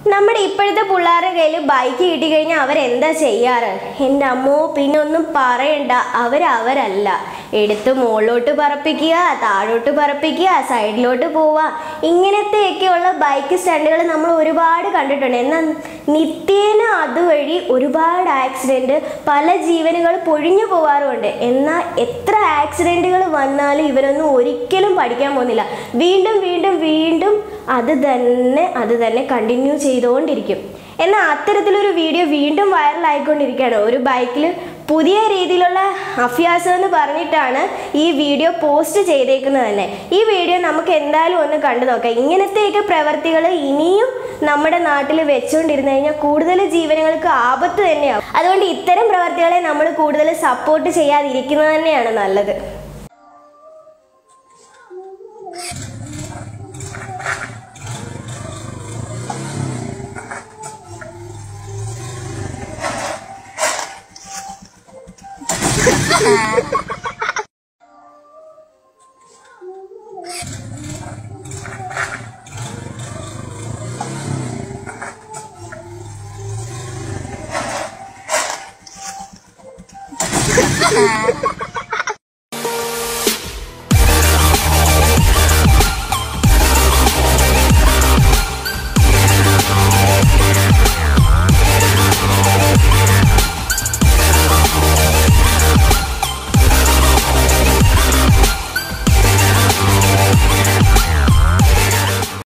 നമ്മുടെ ഇപ്പോഴത്തെ പിള്ളേരുടെ കയ്യിൽ ബൈക്ക് കിട്ടിക്കഴിഞ്ഞാൽ അവരെന്താ ചെയ്യാറ് എൻ്റെ അമ്മോ പിന്നെ ഒന്നും പറയണ്ട അവരവരല്ല എടുത്ത് മുകളിലോട്ട് പറപ്പിക്കുക താഴോട്ട് പറപ്പിക്കുക സൈഡിലോട്ട് പോവുക ഇങ്ങനത്തെയൊക്കെയുള്ള ബൈക്ക് സ്റ്റണ്ടുകൾ നമ്മൾ ഒരുപാട് കണ്ടിട്ടുണ്ട് എന്നാൽ നിത്യേന അതുവഴി ഒരുപാട് ആക്സിഡൻറ്റ് പല ജീവനുകൾ പൊഴിഞ്ഞു പോവാറുമുണ്ട് എന്നാൽ എത്ര ആക്സിഡൻറ്റുകൾ വന്നാലും ഇവരൊന്നും ഒരിക്കലും പഠിക്കാൻ പോകുന്നില്ല വീണ്ടും വീണ്ടും വീണ്ടും അത് തന്നെ അത് തന്നെ കണ്ടിന്യൂ ചെയ്തുകൊണ്ടിരിക്കും എന്നാൽ അത്തരത്തിലൊരു വീഡിയോ വീണ്ടും വൈറലായിക്കൊണ്ടിരിക്കുകയാണ് ഒരു ബൈക്കിൽ പുതിയ രീതിയിലുള്ള അഭ്യാസം എന്ന് പറഞ്ഞിട്ടാണ് ഈ വീഡിയോ പോസ്റ്റ് ചെയ്തേക്കുന്നത് തന്നെ ഈ വീഡിയോ നമുക്ക് എന്തായാലും ഒന്ന് കണ്ടു നോക്കാം ഇങ്ങനത്തെയൊക്കെ പ്രവർത്തികൾ ഇനിയും നമ്മുടെ നാട്ടിൽ വെച്ചുകൊണ്ടിരുന്നു കഴിഞ്ഞാൽ കൂടുതൽ ജീവനുകൾക്ക് ആപത്ത് തന്നെയാവും അതുകൊണ്ട് ഇത്തരം പ്രവർത്തികളെ നമ്മൾ കൂടുതൽ സപ്പോർട്ട് ചെയ്യാതിരിക്കുന്നത് തന്നെയാണ് നല്ലത്